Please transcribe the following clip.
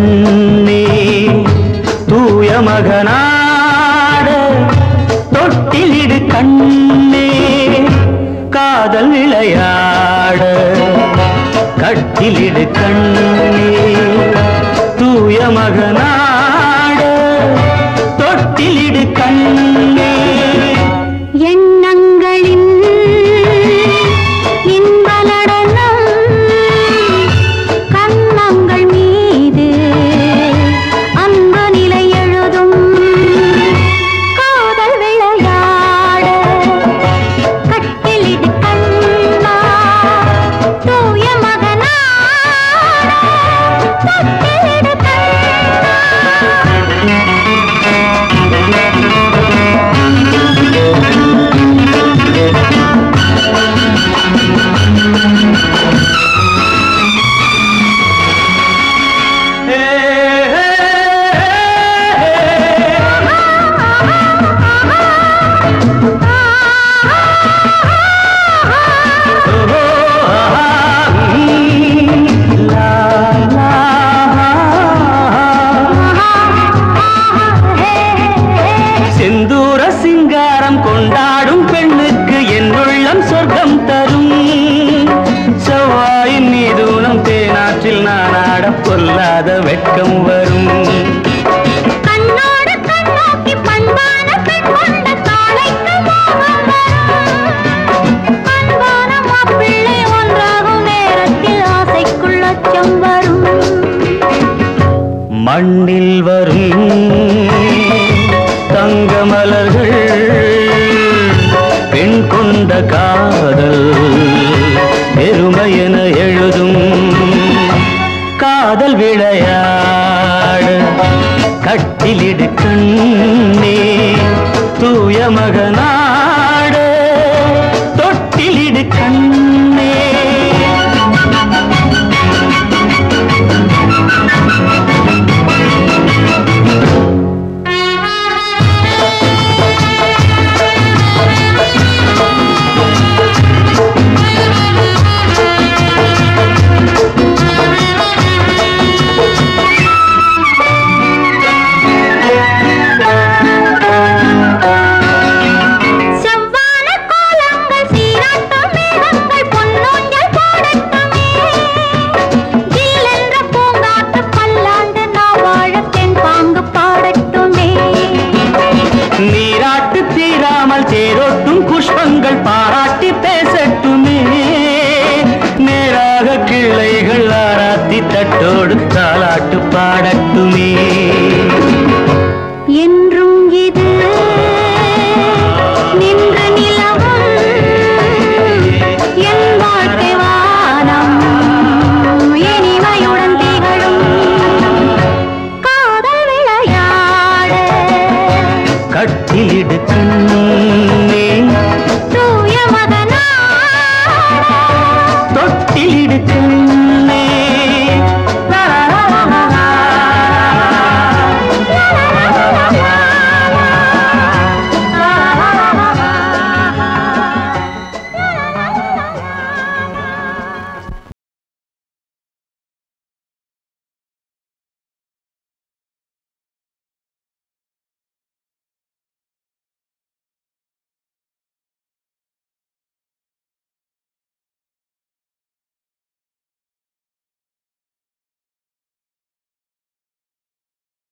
கண்ணே தூய மகனாட தொட்டிலிடு கண்ணே காதல் விளையாட கட்டிலிடு கண்ணே தூய மகனாட தொட்டிலிடு கண்ணே எண்ணங்களின் இன்ப நடனம் கண்ணங்கள் மீது அன்பு நிலை எழுதும் காதல் விளையாட கட்டிலிடு கண்ணா தூய மகனாட தொட்டிலிடு கண்ணா செந்தூர சிங்காரம் கொண்டாடும் பெண்ணுக்கு என் உள்ளம் சொர்க்கம் தரும் செவ்வாயின் மீதூனம் தேனாற்றில் நான் ஆட பொல்லாத வெட்கம் வரும் கண்ணோடு கண்ணோக்கி பண்பான பெண் கொண்ட காளைக்கு மோகம் வரும். அன்பான மாப்பிள்ளை ஒன்றாகும் நேரத்தில் ஆசைக்குள் அச்சம் வரும் மண்ணில் வரும் தங்க மலர்கள் பெண் கொண்ட காதல் பெருமையென எழுதும் காதல் விளையாட கட்டிலிடு கண்ணே தூய மகனாட தொட்டிலிடு கண்ணே செவ்வான கோலங்கள் சீராட்டும் மேகங்கள் பொன்னூஞ்சல் போடட்டுமே ஜில்லென்ற பூங்காற்று பல்லாண்டு நான் வாழ தென் பாங்கு பாடட்டுமே நீராட்டு தீராமல் தேரோட்டும் புஷ்பங்கள் பாராட்டி பேசட்டுமே நேராக கிளைகள் ஆராத்தி தட்டோடு தாலாட்டு பாடட்டுமே என்றும் இது நின்ற நிலவும் என் வாழ்க்கை வானம் இனிமையுடன் திகழும் காதல் விளையாட கட்டிலிடு கண்ணே தூய மகனாட தொட்டிலிடு கண்ணே